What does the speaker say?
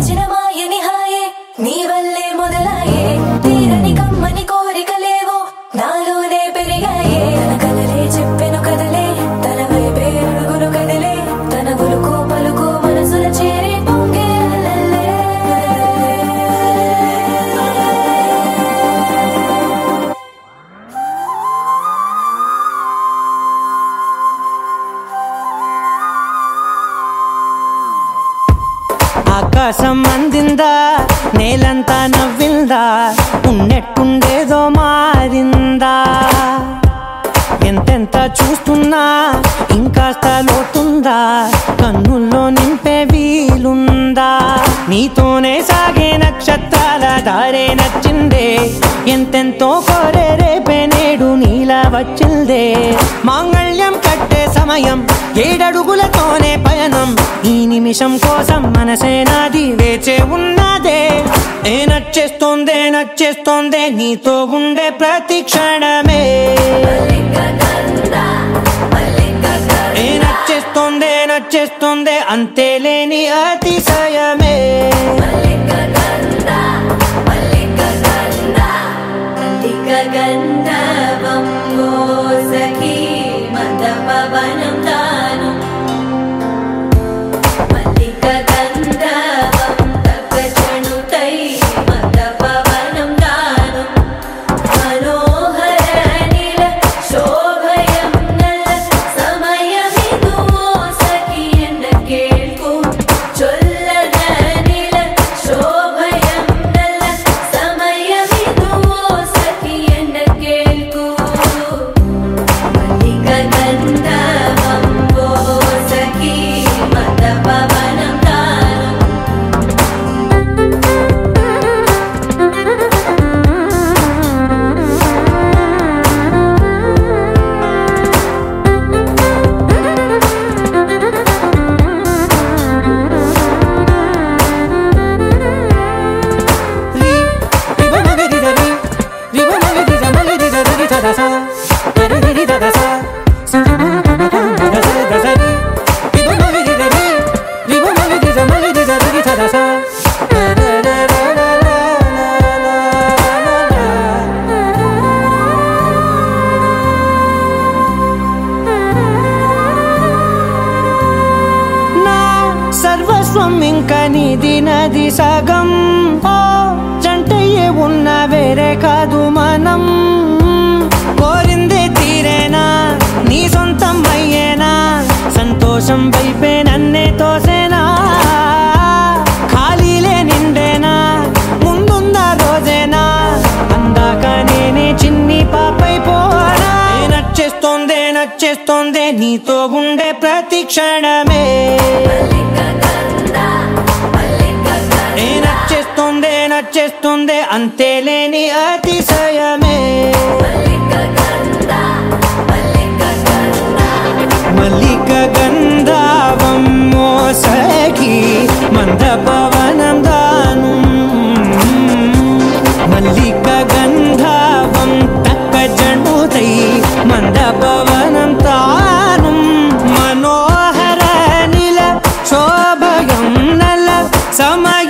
మరచిన మాయని హాయే నీ వల్లే మొదలాయే తీరని కమ్మని కోరికలేవో నాలోనే పెరిగాయే తన కలలే చెప్పెను కదలే తన వైపే అడుగులు కదిలే తన గులుకు పలుకు మనసుల చేరి పొంగే అలలే. ఆకాశం అందిందా నేలంతా నవ్విందా ఉన్నట్టుండేదో మారిందా ఎంతెంత చూస్తున్నా ఇంకాస్త లోతుందా కన్నుల్లో నింపే వీలుందా నీతోనే సాగే నక్షత్రాల దారే నచ్చిందే ఎంతెంతో కోరే రేపే నేడు నీలా వచ్చిందే మాంగళ్యం కట్టే సమయం ఏడడుగులతోనే పయనం ఈ నిమిషం కోసం మనసే నాది వేచే ఉన్నదే ఏ నచ్చేస్తోందే నచ్చేస్తోందే నీతో ఉండే ప్రతి క్షణమే ఏ నచ్చేస్తోందే నచ్చేస్తోందే అంతే లేని అతిశయమే గంధవం సఖీ మదపవనం దాను మల్లిక గంధవం తగ్గచణుతై మదపవనం దాను മനോഹര നില ശോഭയം നല്ല സമയമിതു സഖി എന്ന് കേൾക്കൂ ചൊല്ലന നില ശോഭയം നല്ല സമയമിതു സഖി എന്ന് കേൾക്കൂ മല്ലിക ഗന്ധവം ഓ സഖി മതപവനം താനം రి రివ మగరి రవి రివ మగరి రమగరి రవి దదస రరి దదస దస దస రి రివ మగరి రవి రివ మగరి రమగరి రవి దదస నా సర్వస్వం ఇంక నీది నది సగం ఓ జంటయ్యే ఉన్న వేరే కాదు మనం కోరిందే తీరేనా నీ సొంతం అయ్యేనా సంతోషం వైపే నన్నే తోసేనా ఖాళీలే నిండేనా ముందుందా రోజేనా అందాక నేనే చిన్ని పాపై పోనా ఏ నచ్చేస్తోందే నచ్చేస్తోందే నీతో ఉండే ప్రతి క్షణమే ఏ నచ్చేస్తోందే నచ్చేస్తోందే అంతే లేని అతిశయమే మల్లిక గంధావం మోసగి మంద పవనం దాను మల్లిక గంధావం తక్క జండుతై మంద పవనం తాను మనోహర నిల శోభయం నల సమయ